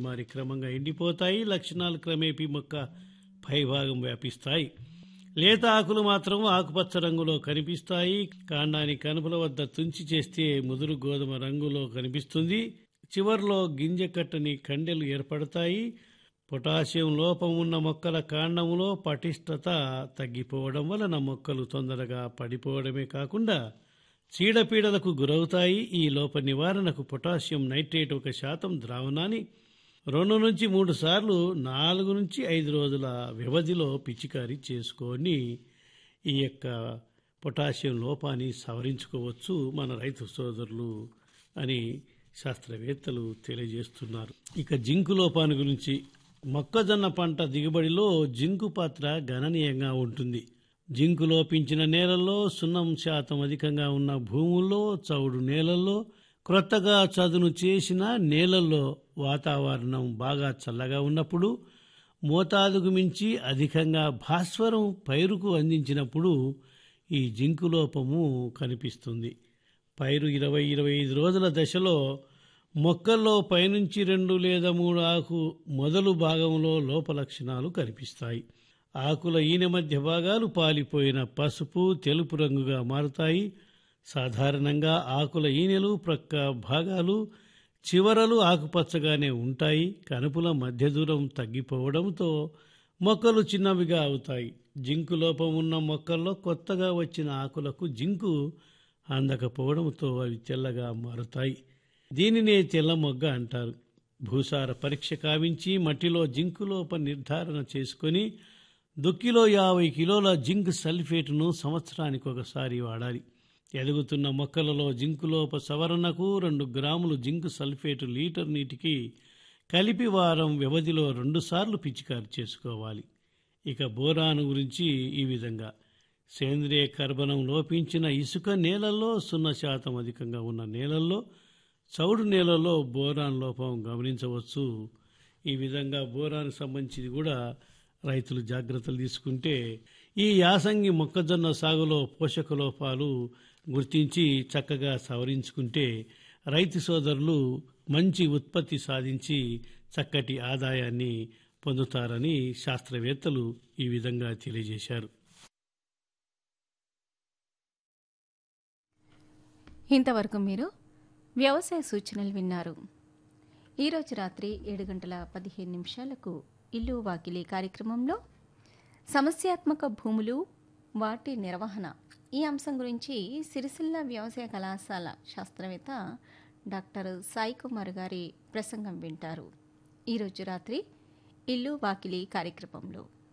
మారి క్రమంగా ఎండిపోతాయి లక్షణాలు క్రమేపీ మొక్క పైభాగం వ్యాపిస్తాయి లేత ఆకులు మాత్రం ఆకుపచ్చ రంగులో కనిపిస్తాయి కాండానికి కనుపుల వద్ద తుంచి చేస్తే ముదురు గోధుమ రంగులో కనిపిస్తుంది చివర్లో గింజ కట్టని కండెలు ఏర్పడతాయి పొటాషియం లోపం ఉన్న మొక్కల కాండములో పటిష్టత తగ్గిపోవడం వలన మొక్కలు తొందరగా పడిపోవడమే కాకుండా చీడపీడలకు గురవుతాయి ఈ లోప నివారణకు పొటాషియం నైట్రేట్ ఒక శాతం ద్రావణాన్ని రెండు నుంచి మూడు సార్లు నాలుగు నుంచి ఐదు రోజుల వ్యవధిలో పిచికారీ చేసుకొని ఈ యొక్క పొటాషియం లోపాన్ని సవరించుకోవచ్చు మన రైతు సోదరులు అని శాస్త్రవేత్తలు తెలియజేస్తున్నారు ఇక జింకు లోపాన్ని గురించి మొక్కజొన్న పంట దిగుబడిలో జింకు పాత్ర గణనీయంగా ఉంటుంది జింకు లోపించిన నేలల్లో సున్నం శాతం అధికంగా ఉన్న భూముల్లో చౌడు నేలల్లో క్రొత్తగా చదును చేసిన నేలల్లో వాతావరణం బాగా చల్లగా ఉన్నప్పుడు మోతాదుకు మించి అధికంగా భాస్వరం పైరుకు అందించినప్పుడు ఈ జింకు లోపము కనిపిస్తుంది పైరు ఇరవై ఇరవై ఐదు రోజుల దశలో మొక్కల్లో పైనుంచి రెండు లేదా మూడు ఆకు మొదలు భాగంలో లోప లక్షణాలు కనిపిస్తాయి ఆకుల ఈనె మధ్య భాగాలు పాలిపోయిన పసుపు తెలుపు రంగుగా మారుతాయి సాధారణంగా ఆకుల ఈనెలు ప్రక్క భాగాలు చివరలు ఆకుపచ్చగానే ఉంటాయి కనుపుల మధ్య దూరం తగ్గిపోవడంతో మొక్కలు చిన్నవిగా అవుతాయి జింకు లోపం ఉన్న మొక్కల్లో కొత్తగా వచ్చిన ఆకులకు జింకు అందకపోవడంతో అవి తెల్లగా మారుతాయి దీనినే తెల్ల మొగ్గ అంటారు భూసార పరీక్ష కావించి మట్టిలో జింకు లోప నిర్ధారణ చేసుకొని దుక్కిలో యాభై కిలోల జింక్ సల్ఫేట్ను సంవత్సరానికి ఒకసారి వాడాలి ఎదుగుతున్న మొక్కలలో జింకు లోప సవరణకు రెండు గ్రాములు జింక్ సల్ఫేట్ లీటర్ నీటికి కలిపి వారం వ్యవధిలో రెండుసార్లు పిచికారి చేసుకోవాలి ఇక బోరాను గురించి ఈ విధంగా సేంద్రియ కర్బనం లోపించిన ఇసుక నేలల్లో సున్న శాతం అధికంగా ఉన్న నేలల్లో చౌడు నేలలో బోరాన్ లోపం గమనించవచ్చు ఈ విధంగా బోరానికి సంబంధించి కూడా రైతులు జాగ్రత్తలు తీసుకుంటే ఈ యాసంగి మొక్కజొన్న సాగులో పోషక లోపాలు గుర్తించి చక్కగా సవరించుకుంటే రైతు సోదరులు మంచి ఉత్పత్తి సాధించి చక్కటి ఆదాయాన్ని పొందుతారని శాస్త్రవేత్తలు ఈ విధంగా తెలియజేశారు ఇంతవరకు మీరు వ్యవసాయ సూచనలు విన్నారు ఈరోజు రాత్రి ఏడు గంటల పదిహేను నిమిషాలకు ఇల్లు వాకిలి కార్యక్రమంలో సమస్యాత్మక భూములు వాటి నిర్వహణ ఈ అంశం గురించి సిరిసిల్ల వ్యవసాయ కళాశాల శాస్త్రవేత్త డాక్టర్ సాయి కుమార్ గారి ప్రసంగం వింటారు ఈరోజు రాత్రి ఇల్లు వాకిలి కార్యక్రమంలో